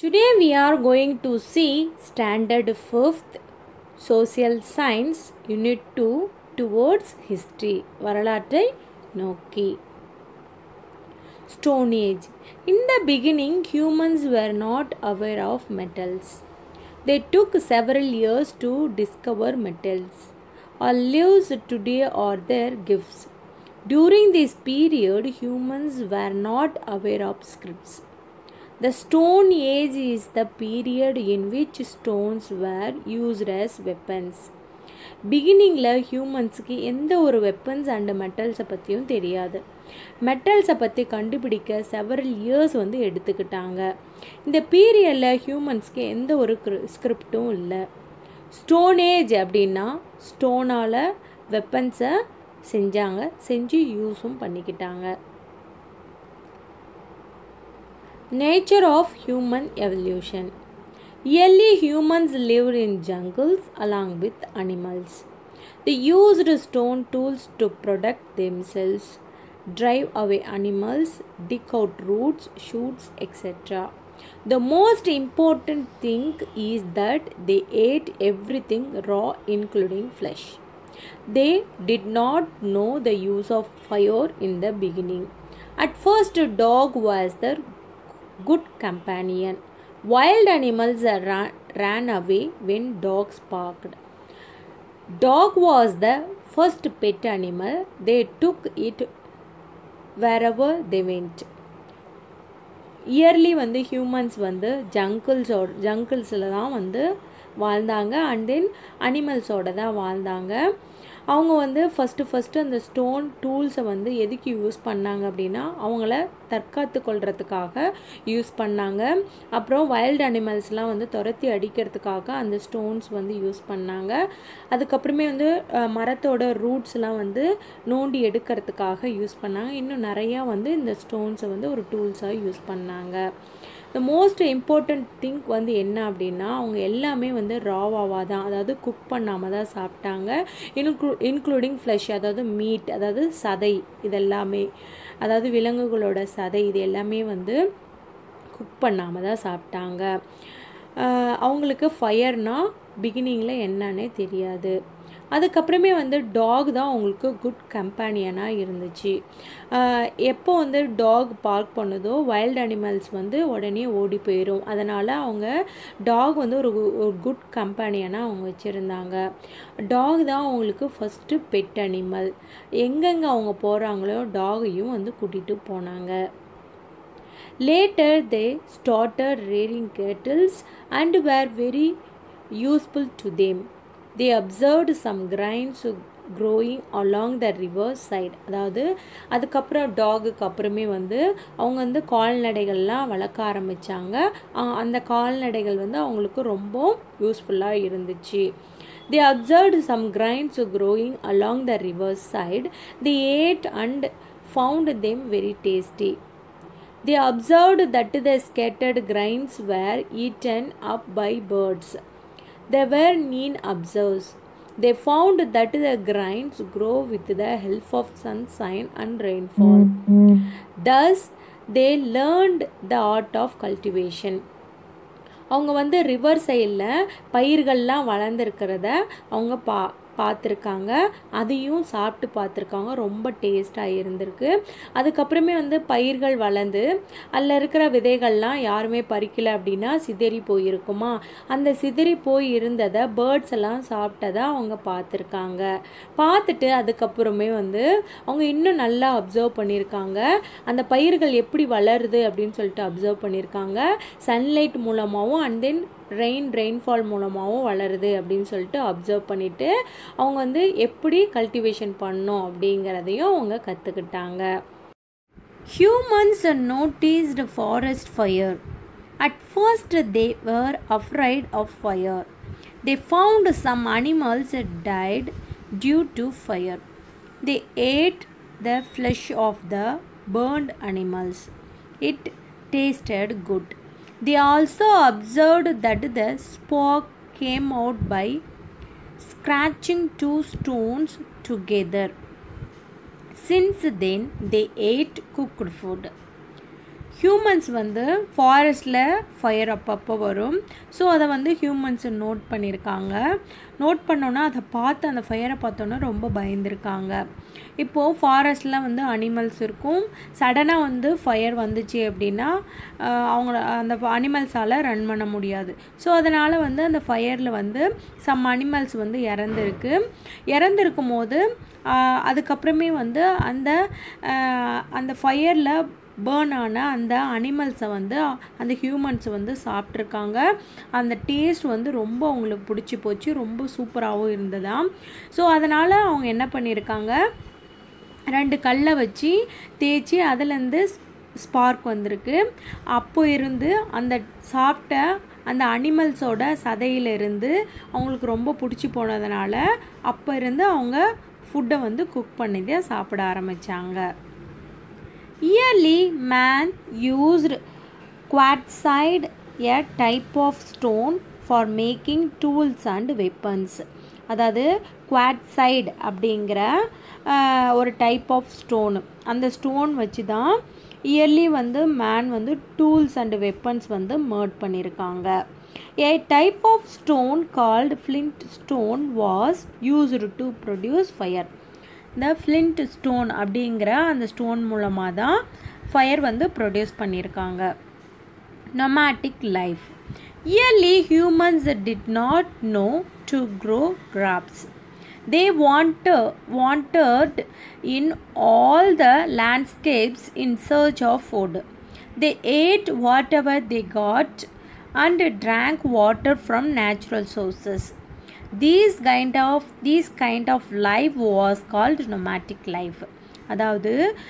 Today we are going to see Standard 5th Social Science Unit 2 Towards History வரலாற்றை நோக்கி Stone Age In the beginning humans were not aware of metals. They took several years to discover metals. Our lives today are their gifts. During this period, humans were not aware of scripts. The Stone Age is the period in which stones were used as weapons. பிகினிங்கில் ஹியூமன்ஸுக்கு எந்த ஒரு weapons and மெட்டல்ஸை பற்றியும் தெரியாது மெட்டல்ஸை பற்றி கண்டுபிடிக்க several years வந்து எடுத்துக்கிட்டாங்க இந்த பீரியடில் ஹியூமன்ஸ்க்கு எந்த ஒரு ஸ்கிரிப்டும் இல்லை ஸ்டோனேஜ் அப்படின்னா ஸ்டோனால் வெப்பன்ஸை செஞ்சாங்க செஞ்சு யூஸும் பண்ணிக்கிட்டாங்க nature of human evolution Early humans lived in jungles along with animals. They used stone tools to protect themselves, drive away animals, dig out roots, shoots, etc. The most important thing is that they ate everything raw, including flesh. They did not know the use of fire in the beginning. At first, a dog was their good companion. Wild animals ran, ran away when dogs barked. Dog was the first pet animal. They took it wherever they went. Early வந்து humans வந்து ஜங்கிள்ஸோட ஜங்கிள்ஸில் தான் வந்து வாழ்ந்தாங்க and then அனிமல்ஸோட தான் வாழ்ந்தாங்க அவங்க வந்து ஃபஸ்ட்டு ஃபஸ்ட்டு அந்த ஸ்டோன் டூல்ஸை வந்து எதுக்கு யூஸ் பண்ணாங்க அப்படின்னா அவங்கள தற்காத்து கொள்றதுக்காக யூஸ் பண்ணாங்க அப்புறம் வைல்டு அனிமல்ஸ்லாம் வந்து துரத்தி அடிக்கிறதுக்காக அந்த ஸ்டோன்ஸ் வந்து யூஸ் பண்ணாங்க அதுக்கப்புறமே வந்து மரத்தோட ரூட்ஸ்லாம் வந்து நோண்டி எடுக்கிறதுக்காக யூஸ் பண்ணாங்க இன்னும் நிறையா வந்து இந்த ஸ்டோன்ஸை வந்து ஒரு டூல்ஸாக யூஸ் பண்ணாங்க த மோஸ்ட் இம்பார்ட்டண்ட் திங் வந்து என்ன அப்படின்னா அவங்க எல்லாமே வந்து ராவாவாக தான் அதாவது குக் பண்ணாமல் தான் சாப்பிட்டாங்க இன்க்ளூ இன்க்ளூடிங் ஃப்ளஷ் அதாவது மீட் அதாவது சதை இதெல்லாமே அதாவது விலங்குகளோட சதை இது எல்லாமே வந்து குக் பண்ணாமல் தான் சாப்பிட்டாங்க அவங்களுக்கு ஃபயர்னால் பிகினிங்கில் என்னன்னே தெரியாது அதுக்கப்புறமே வந்து டாக் தான் அவங்களுக்கு குட் கம்பேனியனாக இருந்துச்சு எப்போ வந்து டாக் பார்க் பண்ணுதோ வைல்டு அனிமல்ஸ் வந்து உடனே ஓடி போயிடும் அதனால் அவங்க டாக் வந்து ஒரு ஒரு குட் கம்பேனியனாக அவங்க வச்சுருந்தாங்க டாக் தான் அவங்களுக்கு ஃபஸ்ட்டு பெட் அனிமல் எங்கெங்கே அவங்க போகிறாங்களோ டாகையும் வந்து கூட்டிகிட்டு போனாங்க later they started rearing cattles and were very useful to them they observed some grains growing along the river side அதாவது அதுக்கப்புறம் டாகுக்கு அப்புறமே வந்து அவங்க வந்து கால்நடைகள்லாம் வளர்க்க ஆரம்பித்தாங்க அந்த கால்நடைகள் வந்து அவங்களுக்கு ரொம்ப யூஸ்ஃபுல்லாக இருந்துச்சு they observed some grains growing along the river side they ate and found them very tasty They observed that the scattered grains were eaten up by birds. They were keen observers. They found that the grains grow with the help of sunshine and rainfall. Thus, they learned the art of cultivation. அவங்க வந்து river சைடில் பயிர்கள்லாம் வளர்ந்துருக்கிறத அவங்க பா பார்த்துருக்காங்க அதையும் சாப்பிட்டு பார்த்துருக்காங்க ரொம்ப டேஸ்ட்டாக இருந்திருக்கு அதுக்கப்புறமே வந்து பயிர்கள் வளர்ந்து அதில் இருக்கிற விதைகள்லாம் யாருமே பறிக்கலை அப்படின்னா சிதறி போயிருக்குமா அந்த சிதறி போய் இருந்ததை பேர்ட்ஸ் எல்லாம் சாப்பிட்டதை அவங்க பார்த்துருக்காங்க பார்த்துட்டு அதுக்கப்புறமே வந்து அவங்க இன்னும் நல்லா அப்சர்வ் பண்ணியிருக்காங்க அந்த பயிர்கள் எப்படி வளருது அப்படின்னு சொல்லிட்டு அப்சர்வ் பண்ணியிருக்காங்க சன்லைட் மூலமாகவும் அண்ட் தென் ரெயின் ரெயின்ஃபால் மூலமாகவும் வளருது அப்படின்னு சொல்லிட்டு அப்சர்வ் பண்ணிவிட்டு அவங்க வந்து எப்படி கல்டிவேஷன் பண்ணோம் அப்படிங்கிறதையும் அவங்க கற்றுக்கிட்டாங்க humans noticed forest fire at first they were afraid of fire they found some animals died due to fire they ate the flesh of the burnt animals it tasted good They also observed that the spark came out by scratching two stones together. Since then, they ate cooked food. Humans வந்து ஃபாரஸ்ட்டில் fire அப்பப்போ வரும் so அதை வந்து humans note பண்ணியிருக்காங்க note பண்ணோன்னா அதை பார்த்து அந்த ஃபயரை பார்த்தோன்னா ரொம்ப பயந்துருக்காங்க இப்போது ஃபாரஸ்ட்டில் வந்து அனிமல்ஸ் இருக்கும் சடனாக வந்து ஃபயர் வந்துச்சு அப்படின்னா அவங்கள அந்த அனிமல்ஸால் ரன் பண்ண முடியாது ஸோ அதனால் வந்து அந்த ஃபயரில் வந்து சம் அனிமல்ஸ் வந்து இறந்துருக்கு இறந்துருக்கும் போது அதுக்கப்புறமே வந்து அந்த அந்த ஃபயரில் பேர்ன் ஆன அந்த அனிமல்ஸை வந்து அந்த ஹியூமன்ஸ் வந்து சாப்பிட்ருக்காங்க அந்த டேஸ்ட் வந்து ரொம்ப அவங்களுக்கு பிடிச்சி போச்சு ரொம்ப சூப்பராகவும் இருந்ததாம் ஸோ அதனால் அவங்க என்ன பண்ணியிருக்காங்க ரெண்டு கல்லை வச்சு தேய்ச்சி அதுலேருந்து ஸ்பார்க் வந்திருக்கு அப்போ இருந்து அந்த சாப்பிட்ட அந்த அனிமல்ஸோட சதையிலிருந்து அவங்களுக்கு ரொம்ப பிடிச்சி போனதுனால அப்போ இருந்து அவங்க ஃபுட்டை வந்து குக் பண்ணி சாப்பிட ஆரம்பித்தாங்க early man used quartzite a type of stone for making tools and weapons அதாவது குவாட்சைடு அப்படிங்கிற ஒரு டைப் ஆஃப் ஸ்டோனு அந்த ஸ்டோன் வச்சு தான் இயர்லி வந்து மேன் வந்து டூல்ஸ் அண்ட் வெப்பன்ஸ் வந்து மேர்ட் பண்ணியிருக்காங்க ஏ type of stone called Flint stone was used to produce fire இந்த ஃப்ளிண்ட் ஸ்டோன் அப்படிங்கிற அந்த ஸ்டோன் மூலமாக தான் ஃபயர் வந்து ப்ரொடியூஸ் பண்ணியிருக்காங்க nomadic life yearly humans did not know to grow graphs they wanted, wandered in all the landscapes in search of food. They ate whatever they got and drank water from natural sources. These kind of this kind of life was called nomadic life. அதாவது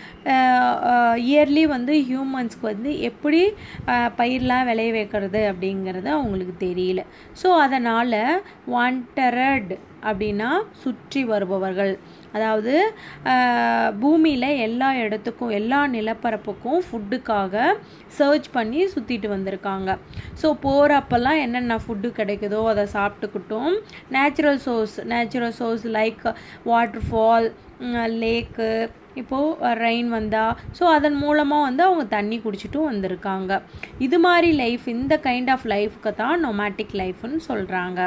early வந்து ஹியூமன்ஸ்க்கு வந்து எப்படி பயிரெலாம் விளைய வைக்கிறது அப்படிங்கிறது அவங்களுக்கு தெரியல ஸோ அதனால் வாண்டரட் அப்படின்னா சுற்றி வருபவர்கள் அதாவது பூமியில் எல்லா இடத்துக்கும் எல்லா நிலப்பரப்புக்கும் ஃபுட்டுக்காக சர்ச் பண்ணி சுற்றிட்டு வந்திருக்காங்க ஸோ போகிறப்பெல்லாம் என்னென்ன ஃபுட்டு கிடைக்குதோ அதை சாப்பிட்டுக்கிட்டும் natural source natural source like waterfall lake இப்போது ரெயின் வந்தால் ஸோ அதன் மூலமாக வந்து அவங்க தண்ணி குடிச்சிட்டும் வந்திருக்காங்க இது மாதிரி லைஃப் இந்த கைண்ட் ஆஃப் லைஃப்க்கு தான் நொமேட்டிக் லைஃப்னு சொல்கிறாங்க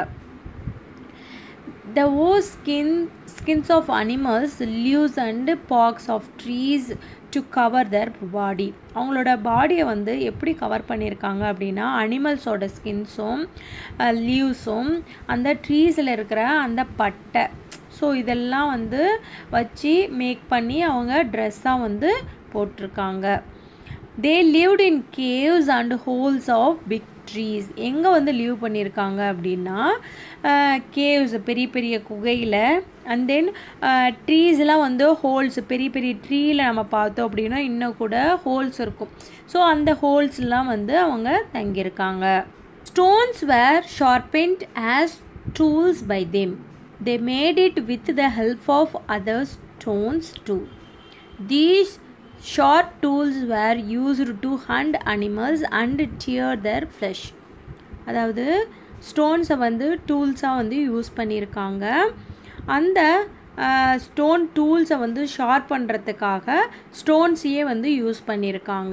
The whole skin, skins of animals, leaves and barks of trees to cover their body அவங்களோட பாடியை வந்து எப்படி கவர் பண்ணியிருக்காங்க அப்படின்னா அனிமல்ஸோட ஸ்கின்ஸும் லீவ்ஸும் அந்த ட்ரீஸில் இருக்கிற அந்த பட்டை ஸோ இதெல்லாம் வந்து வச்சு மேக் பண்ணி அவங்க ட்ரெஸ்ஸாக வந்து போட்டிருக்காங்க they lived in caves and holes of big trees எங்கே வந்து லீவ் பண்ணியிருக்காங்க அப்படின்னா கேவ்ஸ் பெரிய பெரிய குகையில் அண்ட் தென் ட்ரீஸ்லாம் வந்து ஹோல்ஸ் பெரிய பெரிய ட்ரீயில் நம்ம பார்த்தோம் அப்படின்னா இன்னும் கூட ஹோல்ஸ் இருக்கும் ஸோ அந்த ஹோல்ஸ்லாம் வந்து அவங்க தங்கியிருக்காங்க stones were sharpened as tools by them they made it with the help of other stones to these short tools were used to hunt animals and tear their flesh அதாவது ஸ்டோன்ஸை வந்து டூல்ஸாக வந்து யூஸ் பண்ணியிருக்காங்க அந்த ஸ்டோன் டூல்ஸை வந்து sharp பண்ணுறதுக்காக ஸ்டோன்ஸையே வந்து யூஸ் பண்ணியிருக்காங்க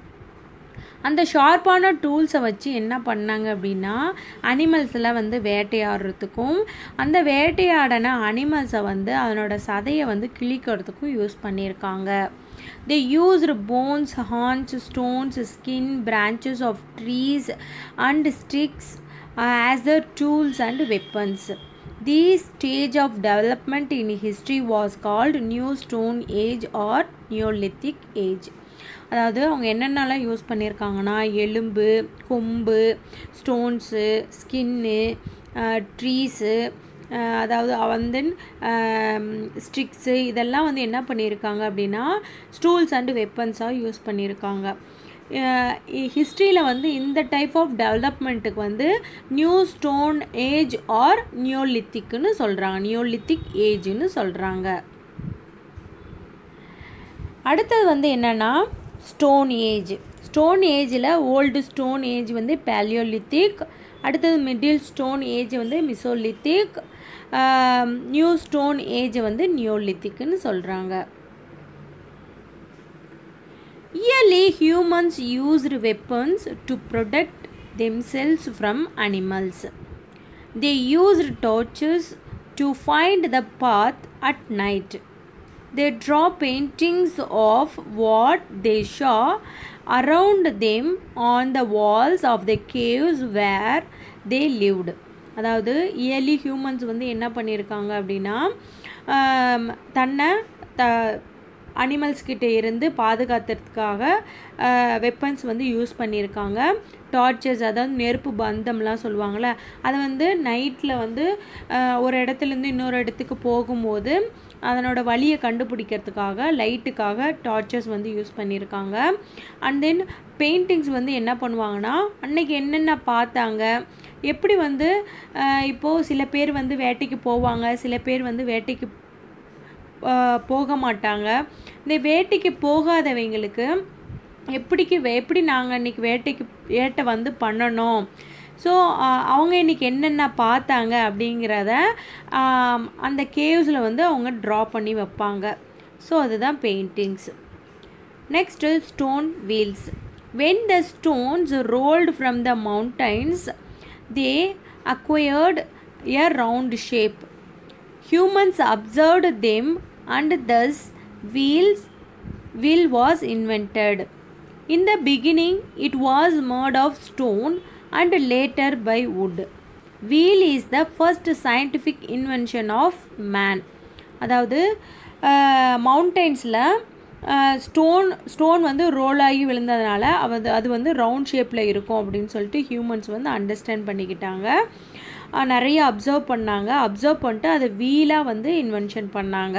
அந்த ஷார்ப்பான டூல்ஸை வச்சு என்ன பண்ணாங்க அப்படின்னா அனிமல்ஸில் வந்து வேட்டையாடுறதுக்கும் அந்த வேட்டையாடின அனிமல்ஸை வந்து அதனோட சதையை வந்து கிழிக்கிறதுக்கும் யூஸ் பண்ணியிருக்காங்க they used bones horns stones skin branches of trees and sticks uh, as their tools and weapons this stage of development in history was called new stone age or neolithic age அதாவது அவங்க என்னென்னலாம் use பண்ணியிருக்காங்கன்னா எலும்பு கொம்பு stones skin trees அதாவது வந்து ஸ்ட்ரிக்ஸு இதெல்லாம் வந்து என்ன பண்ணியிருக்காங்க அப்படின்னா ஸ்டூல்ஸ் அண்டு வெப்பன்ஸாக யூஸ் பண்ணியிருக்காங்க ஹிஸ்ட்ரியில் வந்து இந்த டைப் ஆஃப் டெவலப்மெண்ட்டுக்கு வந்து நியூ ஸ்டோன் ஏஜ் ஆர் நியோலித்திக்னு சொல்கிறாங்க நியோலித்திக் ஏஜ்னு சொல்கிறாங்க அடுத்தது வந்து என்னென்னா ஸ்டோன் ஏஜ் ஸ்டோன் ஏஜில் ஓல்டு ஸ்டோன் ஏஜ் வந்து பேலியோலித்திக் அடுத்தது மிடில் ஸ்டோன் ஏஜ் வந்து மிசோலித்திக் நியூ ஸ்டோன் ஏஜ் வந்து நியோலித்திக்னு சொல்கிறாங்க Early humans used weapons to protect themselves from animals. They used torches to find the path at night. They draw paintings of what they saw around them on the walls of the caves where they lived. அதாவது early humans வந்து என்ன பண்ணியிருக்காங்க அப்படின்னா ஆம், தன்னை த animals கிட்ட இருந்து பாதுகாத்துறதுக்காக வெப்பன்ஸ் வந்து யூஸ் பண்ணியிருக்காங்க டார்ச்சஸ் அதாவது நெருப்பு பந்தம்லாம் சொல்லுவாங்கள்ல அதை வந்து நைட்டில் வந்து ஆஹ், ஒரு இடத்துலேருந்து இன்னொரு இடத்துக்கு போகும்போது அதனோட வழியை கண்டுபிடிக்கிறதுக்காக லைட்டுக்காக டார்ச்சர்ஸ் வந்து யூஸ் பண்ணியிருக்காங்க அண்ட் தென் பெயிண்டிங்ஸ் வந்து என்ன பண்ணுவாங்கன்னா அன்னைக்கு என்னென்ன பார்த்தாங்க எப்படி வந்து ஆஹ், இப்போது சில பேர் வந்து வேட்டைக்கு போவாங்க சில பேர் வந்து வேட்டைக்கு ஆஹ், போக மாட்டாங்க இந்த வேட்டைக்கு போகாதவங்களுக்கு எப்படிக்கு வே- எப்படி நாங்கள் இன்னைக்கு வேட்டைக்கு வேட்டை வந்து பண்ணணும் ஸோ அவங்க இன்னைக்கு என்னென்ன பார்த்தாங்க அப்படிங்கிறத ஆம், அந்த கேவ்ஸில் வந்து அவங்க ட்ரா பண்ணி வைப்பாங்க ஸோ அதுதான் paintings Next is stone wheels. When the stones rolled from the mountains, they acquired a round shape. Humans observed them and thus wheels wheel was invented. In the beginning, it was made of stone and later by wood. Wheel is the first scientific invention of man. அதாவது மவுண்டெயின்ஸில் stone stone வந்து roll ஆகி விழுந்ததுனால அது அது வந்து round ஷேப்பில் இருக்கும் அப்படின்னு சொல்லிட்டு ஹியூமன்ஸ் வந்து அண்டர்ஸ்டாண்ட் பண்ணிக்கிட்டாங்க அஹ் நிறைய அப்சர்வ் பண்ணாங்க அப்சர்வ் பண்ணிட்டு அதை வீலாக வந்து இன்வென்ஷன் பண்ணாங்க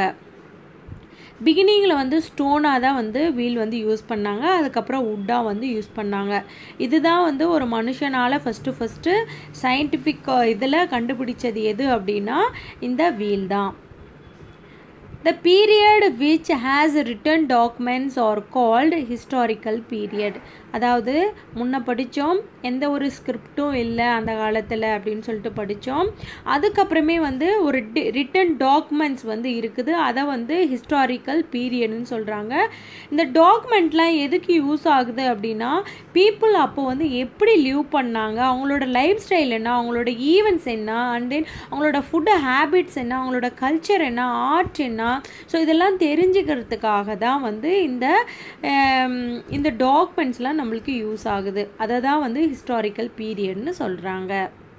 பிகினிங்கில் வந்து ஸ்டோனாக தான் வந்து வீல் வந்து யூஸ் பண்ணாங்க அதுக்கப்புறம் வுட்டாக வந்து யூஸ் பண்ணாங்க இதுதான் வந்து ஒரு மனுஷனால் ஃபஸ்ட்டு ஃபஸ்ட்டு சயின்டிஃபிக் இதில் கண்டுபிடிச்சது எது அப்படின்னா இந்த வீல் தான் The period which has written documents are called historical period. அதாவது முன்ன படித்தோம் எந்த ஒரு ஸ்கிரிப்டும் இல்லை அந்த காலத்தில் அப்படின்னு சொல்லிட்டு படித்தோம் அதுக்கப்புறமே வந்து ஒரு ரிட்டன் டாக்குமெண்ட்ஸ் வந்து இருக்குது அதை வந்து ஹிஸ்டாரிக்கல் பீரியட்னு சொல்கிறாங்க இந்த டாக்குமெண்ட்லாம் எதுக்கு யூஸ் ஆகுது அப்படின்னா பீப்புள் அப்போ வந்து எப்படி லிவ் பண்ணாங்க அவங்களோட லைஃப் ஸ்டைல் என்ன அவங்களோட ஈவெண்ட்ஸ் என்ன அண்ட் தென் அவங்களோட ஃபுட்டு ஹேபிட்ஸ் என்ன அவங்களோட கல்ச்சர் என்ன ஆர்ட் என்ன ஸோ இதெல்லாம் தெரிஞ்சுக்கிறதுக்காக தான் வந்து இந்த ஆம், இந்த டாக்குமெண்ட்ஸ்லாம் நம்மளுக்கு யூஸ் ஆகுது அதை தான் வந்து ஹிஸ்டாரிக்கல் பீரியட்னு சொல்கிறாங்க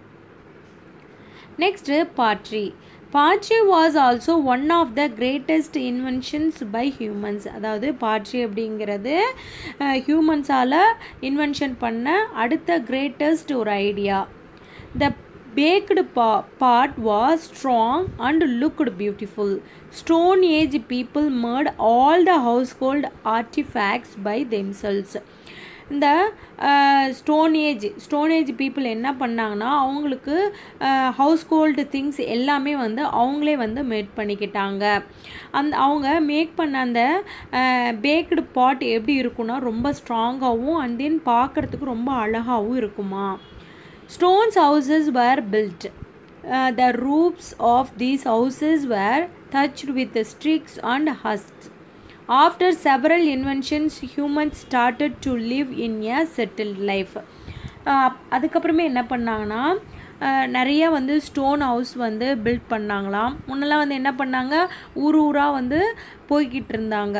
next pottery pottery was also one of the greatest inventions by humans அதாவது பாட்ரி அப்படிங்கிறது ஹியூமன்ஸால் இன்வென்ஷன் பண்ண அடுத்த கிரேட்டஸ்ட் ஒரு idea the baked pa- part was strong and looked beautiful. Stone Age people made all the household artifacts by themselves. இந்த stone age stone age people என்ன பண்ணாங்கன்னா அவங்களுக்கு ஹவுஸ் ஹோல்டு திங்ஸ் எல்லாமே வந்து அவங்களே வந்து மேட் பண்ணிக்கிட்டாங்க அந்த அவங்க மேக் பண்ண அந்த பேக்டு பாட் எப்படி இருக்குன்னா ரொம்ப ஸ்ட்ராங்காகவும் அண்ட் தென் பார்க்குறதுக்கு ரொம்ப அழகாகவும் இருக்குமா Stones houses were built. Uh, the roofs of these houses were touched with sticks and husks. After several inventions, humans started to live in a settled life. Uh, அதுக்கப்புறமே என்ன பண்ணாங்கன்னா அஹ், நிறைய வந்து ஸ்டோன் ஹவுஸ் வந்து பில்ட் பண்ணாங்களாம் முன்னெல்லாம் வந்து என்ன பண்ணாங்க ஊர் ஊராக வந்து போய்கிட்டு இருந்தாங்க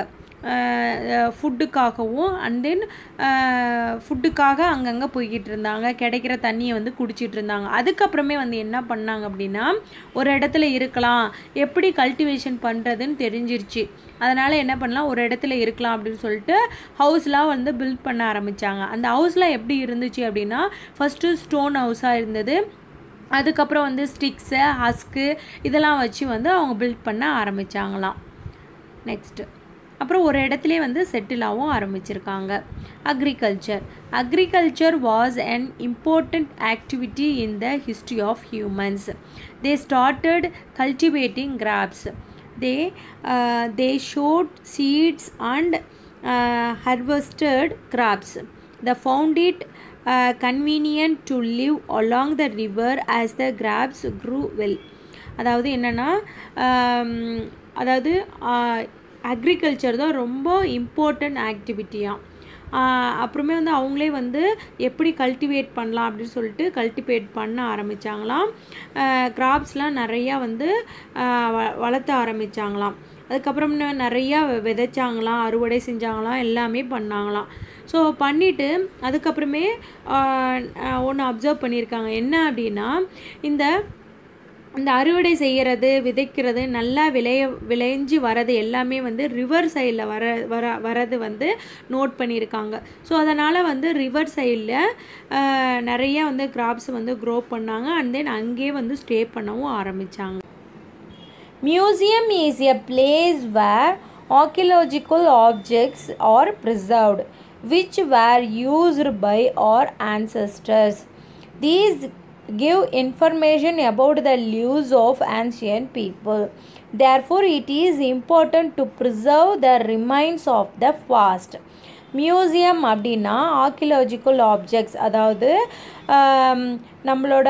ஃபுட்டுக்காகவும் அண்ட் தென் ஃபுட்டுக்காக அங்கங்கே போய்கிட்டு இருந்தாங்க கிடைக்கிற தண்ணியை வந்து குடிச்சிட்டு இருந்தாங்க அதுக்கப்புறமே வந்து என்ன பண்ணாங்க அப்படின்னா ஒரு இடத்துல இருக்கலாம் எப்படி கல்டிவேஷன் பண்ணுறதுன்னு தெரிஞ்சிருச்சு அதனால் என்ன பண்ணலாம் ஒரு இடத்துல இருக்கலாம் அப்படின்னு சொல்லிட்டு ஹவுஸ்லாம் வந்து பில்ட் பண்ண ஆரம்பித்தாங்க அந்த ஹவுஸ்லாம் எப்படி இருந்துச்சு அப்படின்னா ஃபஸ்ட்டு ஸ்டோன் ஹவுஸாக இருந்தது அதுக்கப்புறம் வந்து ஸ்டிக்ஸு ஹஸ்க்கு இதெல்லாம் வச்சு வந்து அவங்க பில்ட் பண்ண ஆரம்பித்தாங்களாம் நெக்ஸ்ட்டு அப்புறம் ஒரு இடத்துலே வந்து செட்டிலாகவும் ஆரம்பிச்சிருக்காங்க agriculture agriculture was an important activity in the history of humans they started cultivating grapes they uh, they showed seeds and uh, harvested crops they found it uh, convenient to live along the river as the grapes grew well அதாவது என்னென்னா அதாவது ஆஹ், agriculture தான் ரொம்ப important ஆக்டிவிட்டியாக அப்புறமே வந்து அவங்களே வந்து எப்படி கல்டிவேட் பண்ணலாம் அப்படின்னு சொல்லிட்டு கல்டிவேட் பண்ண ஆரம்பித்தாங்களாம் கிராப்ஸ்லாம் நிறையா வந்து வ வளர்த்த ஆரம்பித்தாங்களாம் அதுக்கப்புறம் நிறையா விதைச்சாங்களாம் அறுவடை செஞ்சாங்களாம் எல்லாமே பண்ணாங்களாம் ஸோ பண்ணிவிட்டு அதுக்கப்புறமே ஒன்று அப்சர்வ் பண்ணியிருக்காங்க என்ன அப்படின்னா இந்த இந்த அறுவடை செய்கிறது விதைக்கிறது நல்லா விளைய விளைஞ்சி வரது எல்லாமே வந்து ரிவர் சைடில் வர வர வரது வந்து நோட் பண்ணியிருக்காங்க ஸோ அதனால் வந்து ரிவர் சைடில் நிறைய வந்து கிராப்ஸ் வந்து க்ரோ பண்ணாங்க அண்ட் தென் அங்கேயே வந்து ஸ்டே பண்ணவும் ஆரம்பித்தாங்க museum is a place where archaeological objects are preserved which were used by our ancestors. These give information about the lives of ancient people. Therefore, it is important to preserve the remains of the past. Museum அப்படின்னா archaeological objects அதாவது நம்மளோட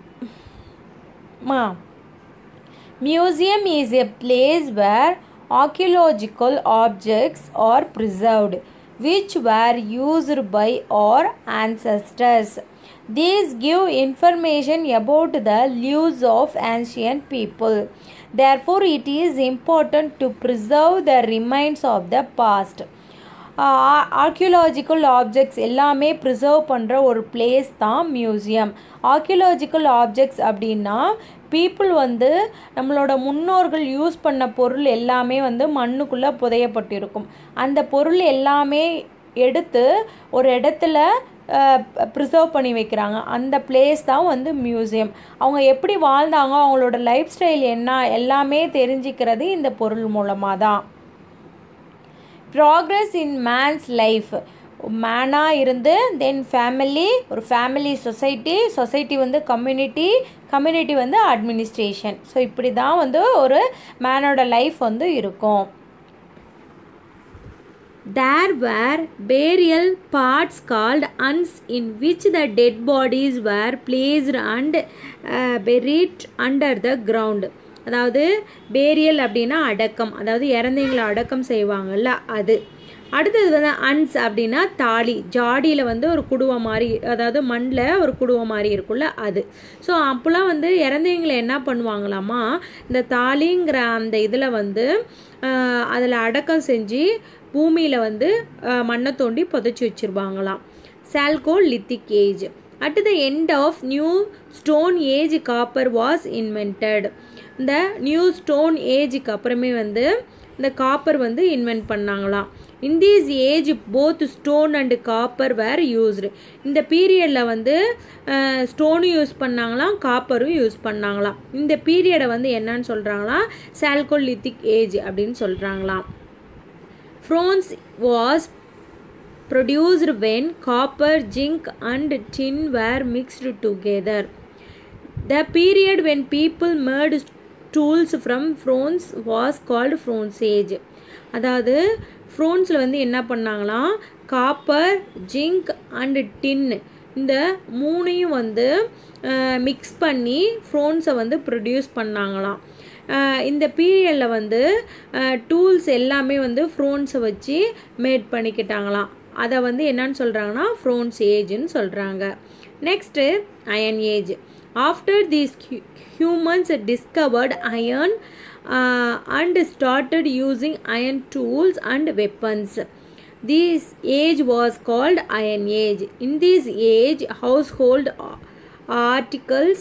மா museum is a place where archaeological objects are preserved which were used by our ancestors. These give information about the lives of ancient people. Therefore, it is important to preserve the remains of the past. Archaeological objects எல்லாமே preserve பண்ணுற ஒரு place தான் museum archaeological objects அப்படின்னா people வந்து நம்மளோட முன்னோர்கள் use பண்ண பொருள் எல்லாமே வந்து மண்ணுக்குள்ளே புதையப்பட்டிருக்கும் அந்த பொருள் எல்லாமே எடுத்து ஒரு இடத்துல ப்ரிசர்வ் பண்ணி வைக்கிறாங்க அந்த பிளேஸ் தான் வந்து மியூசியம் அவங்க எப்படி வாழ்ந்தாங்க அவங்களோட லைஃப் ஸ்டைல் என்ன எல்லாமே தெரிஞ்சுக்கிறது இந்த பொருள் மூலமாக தான் ப்ராக்ரஸ் இன் மேன்ஸ் லைஃப் மேனாக இருந்து தென் ஃபேமிலி ஒரு ஃபேமிலி சொசைட்டி சொசைட்டி வந்து கம்யூனிட்டி கம்யூனிட்டி வந்து அட்மினிஸ்ட்ரேஷன் ஸோ இப்படி தான் வந்து ஒரு மேனோட லைஃப் வந்து இருக்கும் There were burial parts called uns in which the dead bodies were placed and uh, buried under the ground. அதாவது பேரியல் அப்படின்னா அடக்கம் அதாவது இறந்தவங்களை அடக்கம் செய்வாங்கல்ல அது அடுத்தது வந்து அன்ஸ் அப்படின்னா தாலி ஜாடியில் வந்து ஒரு குடுவை மாதிரி அதாவது மண்ணில் ஒரு குடுவை மாதிரி இருக்கும்ல அது ஸோ அப்போலாம் வந்து இறந்தவங்களை என்ன பண்ணுவாங்களாமா இந்த தாலிங்கிற அந்த இதில் வந்து அதில் அடக்கம் செஞ்சு பூமியில் வந்து மண்ணை தோண்டி புதைச்சி வச்சுருவாங்களாம் chalcolithic age at the end of new stone age copper was invented இந்த நியூ ஸ்டோன் ஏஜுக்கு அப்புறமே வந்து இந்த காப்பர் வந்து இன்வென்ட் பண்ணாங்களாம் in these age both stone and copper were used இந்த பீரியடில் வந்து ஸ்டோனும் யூஸ் பண்ணாங்களாம் காப்பரும் யூஸ் பண்ணாங்களாம் இந்த பீரியடை வந்து என்னன்னு சொல்கிறாங்களாம் சால்கோலித்திக் ஏஜ் அப்படின்னு சொல்கிறாங்களாம் Bronze was produced when copper, zinc, and tin were mixed together. The period when people made tools from bronze was called Bronze Age. அதாவது ஃப்ரோன்ஸில் வந்து என்ன பண்ணாங்களாம் காப்பர் ஜிங்க் அண்டு டின் இந்த மூணையும் வந்து மிக்ஸ் பண்ணி ஃப்ரோன்ஸை வந்து ப்ரொடியூஸ் பண்ணாங்களாம் இந்த பீரியடில் வந்து டூல்ஸ் எல்லாமே வந்து ஃப்ரோன்ஸை வச்சு மேட் பண்ணிக்கிட்டாங்களாம் அதை வந்து என்னன்னு சொல்கிறாங்கன்னா ஃப்ரோன்ஸ் ஏஜ்னு சொல்கிறாங்க next iron age after these humans discovered iron and started using iron tools and weapons This age was called Iron Age. In this age, household articles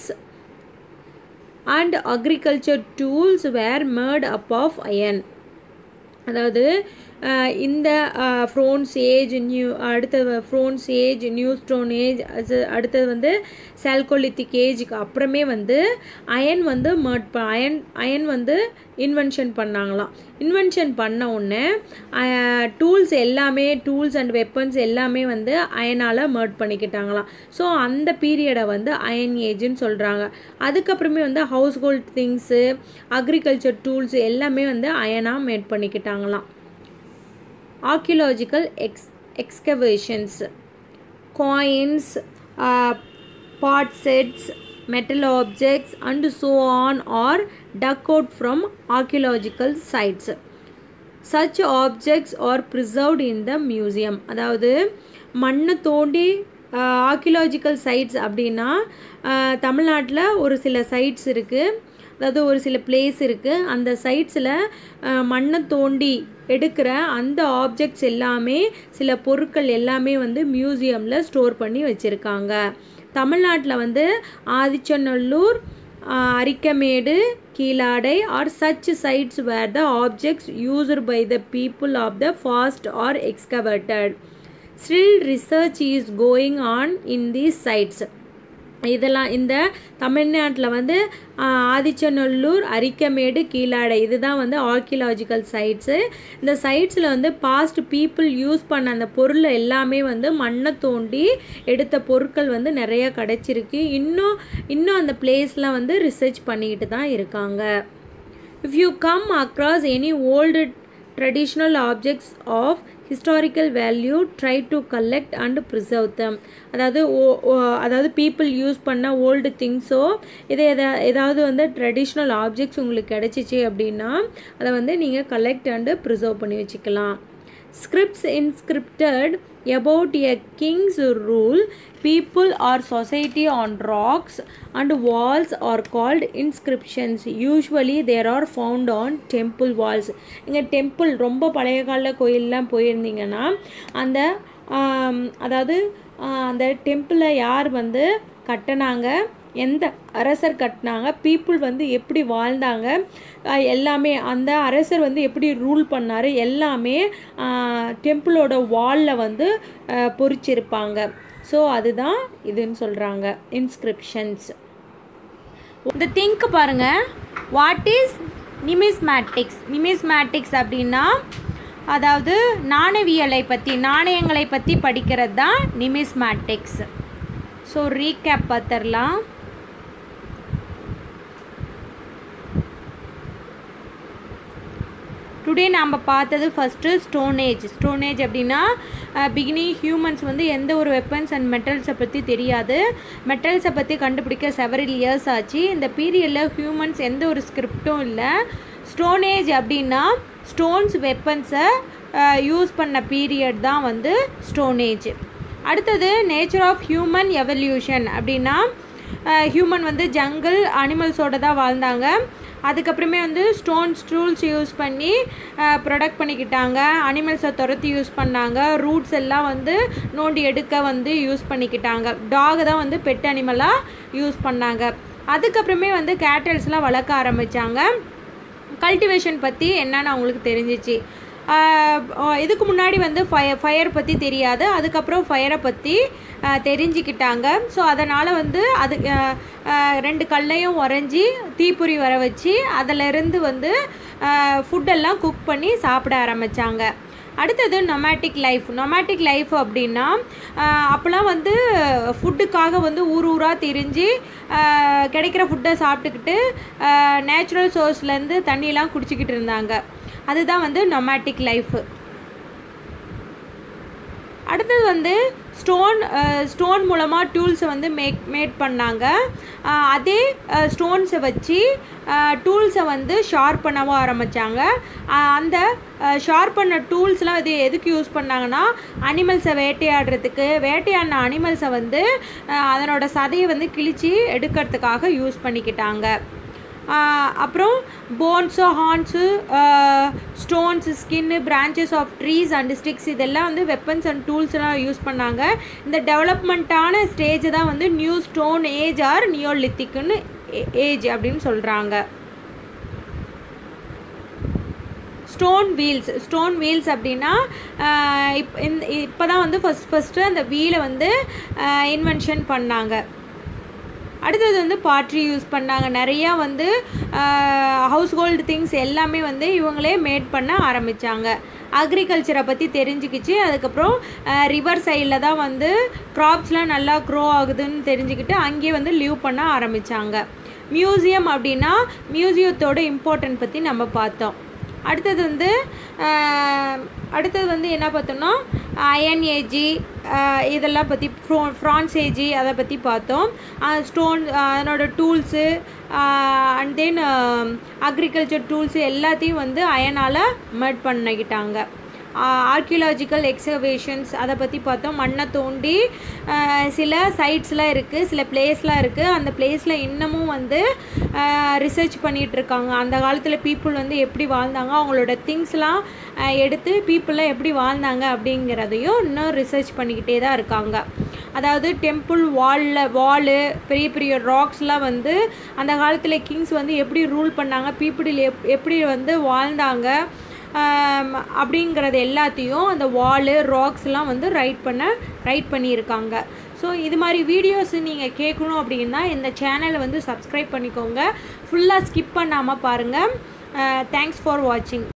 and agriculture tools were made up of iron. அதாவது இந்த bronze age new அடுத்தது bronze age new stone age அது அடுத்தது வந்து chalcolithic ஏஜுக்கு அப்புறமே வந்து iron வந்து மர்ட் ப அயன் அயன் வந்து இன்வென்ஷன் பண்ணாங்களாம் இன்வென்ஷன் பண்ண உடனே டூல்ஸ் எல்லாமே டூல்ஸ் அண்ட் வெப்பன்ஸ் எல்லாமே வந்து அயனால் மர்ட் பண்ணிக்கிட்டாங்களாம் ஸோ அந்த பீரியடை வந்து அயன் ஏஜ்னு சொல்கிறாங்க அதுக்கப்புறமே வந்து household things agriculture tools எல்லாமே வந்து அயனாக மேட் பண்ணிக்கிட்டாங்களாம் archaeological ex- excavations coins uh, pot sets metal objects and so on are dug out from archaeological sites such objects are preserved in the museum அதாவது மண்ணை தோண்டி archaeological sides அப்படின்னா தமிழ்நாட்டில் ஒரு சில சைட்ஸ் இருக்குது அதாவது ஒரு சில பிளேஸ் இருக்குது அந்த சைட்ஸில் மண்ணை தோண்டி எடுக்கிற அந்த ஆப்ஜெக்ட்ஸ் எல்லாமே சில பொருட்கள் எல்லாமே வந்து மியூசியமில் ஸ்டோர் பண்ணி வச்சுருக்காங்க தமிழ்நாட்டில் வந்து Adichanallur Arikamedu Keezhadi are such sites where the objects used by the people of the past are excavated still research is going on in these sites இதெல்லாம் இந்த தமிழ்நாட்டில் வந்து ஆதிச்சநல்லூர் அரிக்கமேடு கீழாடை இதுதான் வந்து ஆர்கியலாஜிக்கல் சைட்ஸு இந்த சைட்ஸில் வந்து பாஸ்ட் பீப்புள் யூஸ் பண்ண அந்த பொருள் எல்லாமே வந்து மண்ணை தோண்டி எடுத்த பொருட்கள் வந்து நிறைய கிடச்சிருக்கு இன்னும் இன்னும் அந்த பிளேஸில் வந்து ரிசர்ச் பண்ணிக்கிட்டு தான் இருக்காங்க if you come across any old traditional objects of historical value try to collect and preserve them அதாவது ஓ அதாவது பீப்புள் யூஸ் பண்ண ஓல்டு திங்ஸோ இதை எதா ஏதாவது வந்து ட்ரெடிஷ்னல் ஆப்ஜெக்ட்ஸ் உங்களுக்கு கிடச்சிச்சு அப்படின்னா அதை வந்து நீங்கள் கலெக்ட் அண்டு ப்ரிசர்வ் பண்ணி வச்சுக்கலாம் scripts inscribed about a king's rule people or society on rocks and walls are called inscriptions usually there are found on temple walls இங்கே டெம்பிள் ரொம்ப பழைய கால கோயிலெலாம் போயிருந்தீங்கன்னா அந்த அதாவது அந்த டெம்பிளை யார் வந்து கட்டினாங்க எந்த அரசர் கட்டினாங்க பீப்புள் வந்து எப்படி வாழ்ந்தாங்க எல்லாமே அந்த அரசர் வந்து எப்படி ரூல் பண்ணார் எல்லாமே டெம்பிளோட வாலில் வந்து பொறிச்சிருப்பாங்க ஸோ அதுதான் இதுன்னு சொல்கிறாங்க இன்ஸ்கிரிப்ஷன்ஸ் இந்த திங்க் பாருங்கள் வாட் இஸ் நிமிஸ்மேட்டிக்ஸ் நிமிஸ்மேட்டிக்ஸ் அப்படின்னா அதாவது நாணயவியலை பற்றி நாணயங்களை பற்றி படிக்கிறது தான் நிமிஸ்மேட்டிக்ஸ் ஸோ ரீகேப் பார்த்துடலாம் டுடே நாம் பார்த்தது ஃபஸ்ட்டு ஸ்டோனேஜ் ஸ்டோனேஜ் அப்படின்னா பிகினிங் ஹியூமன்ஸ் வந்து எந்த ஒரு வெப்பன்ஸ் அண்ட் மெட்டல்ஸை பற்றி தெரியாது மெட்டல்ஸை பற்றி கண்டுபிடிக்க செவரல் இயர்ஸ் ஆச்சு இந்த பீரியடில் ஹியூமன்ஸ் எந்த ஒரு ஸ்கிரிப்டும் இல்லை ஸ்டோனேஜ் அப்படின்னா ஸ்டோன்ஸ் வெப்பன்ஸை யூஸ் பண்ண பீரியட் தான் வந்து ஸ்டோனேஜ் அடுத்தது நேச்சர் ஆஃப் ஹியூமன் எவல்யூஷன் அப்படின்னா ஹியூமன் வந்து ஜங்கிள் அனிமல்ஸோடு தான் வாழ்ந்தாங்க அதுக்கப்புறமே வந்து ஸ்டோன்ஸ் டூல்ஸ் யூஸ் பண்ணி ப்ரொடக்ட் பண்ணிக்கிட்டாங்க அனிமல்ஸை துரத்தி யூஸ் பண்ணாங்க ரூட்ஸ் எல்லாம் வந்து நோண்டி எடுக்க வந்து யூஸ் பண்ணிக்கிட்டாங்க டாக் தான் வந்து பெட் அனிமலாக யூஸ் பண்ணாங்க அதுக்கப்புறமே வந்து கேட்டல்ஸ்லாம் வளர்க்க ஆரம்பித்தாங்க கல்டிவேஷன் பற்றி என்னன்னு அவங்களுக்கு தெரிஞ்சிச்சு இதுக்கு முன்னாடி வந்து ஃபயர் ஃபயர் பற்றி தெரியாது அதுக்கப்புறம் ஃபயரை பற்றி தெரிஞ்சுக்கிட்டாங்க ஸோ அதனால் வந்து அது ரெண்டு கல்லையும் உறைஞ்சி தீப்பொறி வர வச்சு அதிலிருந்து வந்து ஃபுட்டெல்லாம் குக் பண்ணி சாப்பிட ஆரம்பித்தாங்க அடுத்தது நொமேட்டிக் லைஃப் நொமேட்டிக் லைஃப் அப்படின்னா அப்போலாம் வந்து ஃபுட்டுக்காக வந்து ஊர் ஊராக திரிஞ்சு கிடைக்கிற ஃபுட்டை சாப்பிட்டுக்கிட்டு நேச்சுரல் சோர்ஸ்லேருந்து தண்ணியெலாம் குடிச்சிக்கிட்டு இருந்தாங்க அதுதான் வந்து நொமேட்டிக் லைஃபு அடுத்தது வந்து ஸ்டோன் ஸ்டோன் மூலமாக டூல்ஸை வந்து மேக் மேட் பண்ணாங்க அதே ஸ்டோன்ஸை வச்சு டூல்ஸை வந்து ஷார்ப் பண்ணவும் ஆரம்பித்தாங்க அந்த ஷார்ப் பண்ண டூல்ஸ்லாம் இது எதுக்கு யூஸ் பண்ணாங்கன்னா அனிமல்ஸை வேட்டையாடுறதுக்கு வேட்டையாடின அனிமல்ஸை வந்து அதனோட சதையை வந்து கிழித்து எடுக்கிறதுக்காக யூஸ் பண்ணிக்கிட்டாங்க அப்புறம் bones horns stones skin branches of trees and sticks இதெல்லாம் வந்து வெப்பன்ஸ் அண்ட் டூல்ஸ்லாம் யூஸ் பண்ணாங்க இந்த டெவலப்மெண்ட்டான ஸ்டேஜ் தான் வந்து நியூ ஸ்டோன் ஏஜ் ஆர் நியோலித்திக்குன்னு ஏஜ் அப்படின்னு சொல்கிறாங்க ஸ்டோன் வீல்ஸ் ஸ்டோன் வீல்ஸ் அப்படின்னா இப் இந்த இப்போ தான் வந்து ஃபஸ்ட் ஃபஸ்ட்டு அந்த வீலை வந்து இன்வென்ஷன் பண்ணாங்க அடுத்தது வந்து பாட்ரி யூஸ் பண்ணாங்க நிறையா வந்து ஹவுஸ் ஹோல்டு திங்ஸ் எல்லாமே வந்து இவங்களே மேட் பண்ண ஆரம்பித்தாங்க அக்ரிகல்ச்சரை பற்றி தெரிஞ்சுக்கிச்சு அதுக்கப்புறம் ரிவர் சைடில் தான் வந்து க்ராப்ஸ்லாம் நல்லா க்ரோ ஆகுதுன்னு தெரிஞ்சுக்கிட்டு அங்கேயே வந்து லீவ் பண்ண ஆரம்பித்தாங்க மியூசியம் அப்படின்னா மியூசியத்தோட இம்பார்ட்டன்ட் பற்றி நம்ம பார்த்தோம் அடுத்தது வந்து அடுத்தது வந்து என்ன பார்த்தோம்னா அயன் ஏஜி இதெல்லாம் பற்றி ஃப்ரோ ஃப்ரான்சேஜி அதை பற்றி பார்த்தோம் ஸ்டோன் அதனோட tools and then agriculture tools எல்லாத்தையும் வந்து அயனால் மெட் பண்ணிக்கிட்டாங்க ஆர்கியலாஜிக்கல் எக்ஸவேஷன்ஸ் அதை பற்றி பார்த்தோம் மண்ணை தோண்டி சில சைட்ஸ்லாம் இருக்குது சில பிளேஸ்லாம் இருக்குது அந்த பிளேஸில் இன்னமும் வந்து ரிசர்ச் பண்ணிகிட்ருக்காங்க அந்த காலத்தில் பீப்புள் வந்து எப்படி வாழ்ந்தாங்க அவங்களோட திங்ஸ்லாம் எடுத்து பீப்புளெலாம் எப்படி வாழ்ந்தாங்க அப்படிங்கிறதையும் இன்னும் ரிசர்ச் பண்ணிக்கிட்டே தான் இருக்காங்க அதாவது டெம்பிள் வாலில் வாலு பெரிய பெரிய ராக்ஸ்லாம் வந்து அந்த காலத்தில் கிங்ஸ் வந்து எப்படி ரூல் பண்ணாங்க பீப்புள் எப் எப்படி வந்து வாழ்ந்தாங்க அப்படிங்கிறது எல்லாத்தையும் அந்த வாலு ராக்ஸ்லாம் வந்து ரைட் பண்ண ரைட் பண்ணியிருக்காங்க ஸோ இது மாதிரி வீடியோஸ் நீங்கள் கேட்கணும் அப்படின்னா இந்த சேனலை வந்து சப்ஸ்கிரைப் பண்ணிக்கோங்க ஃபுல்லாக ஸ்கிப் பண்ணாமல் பாருங்கள் தேங்க்ஸ் ஃபார் வாட்சிங்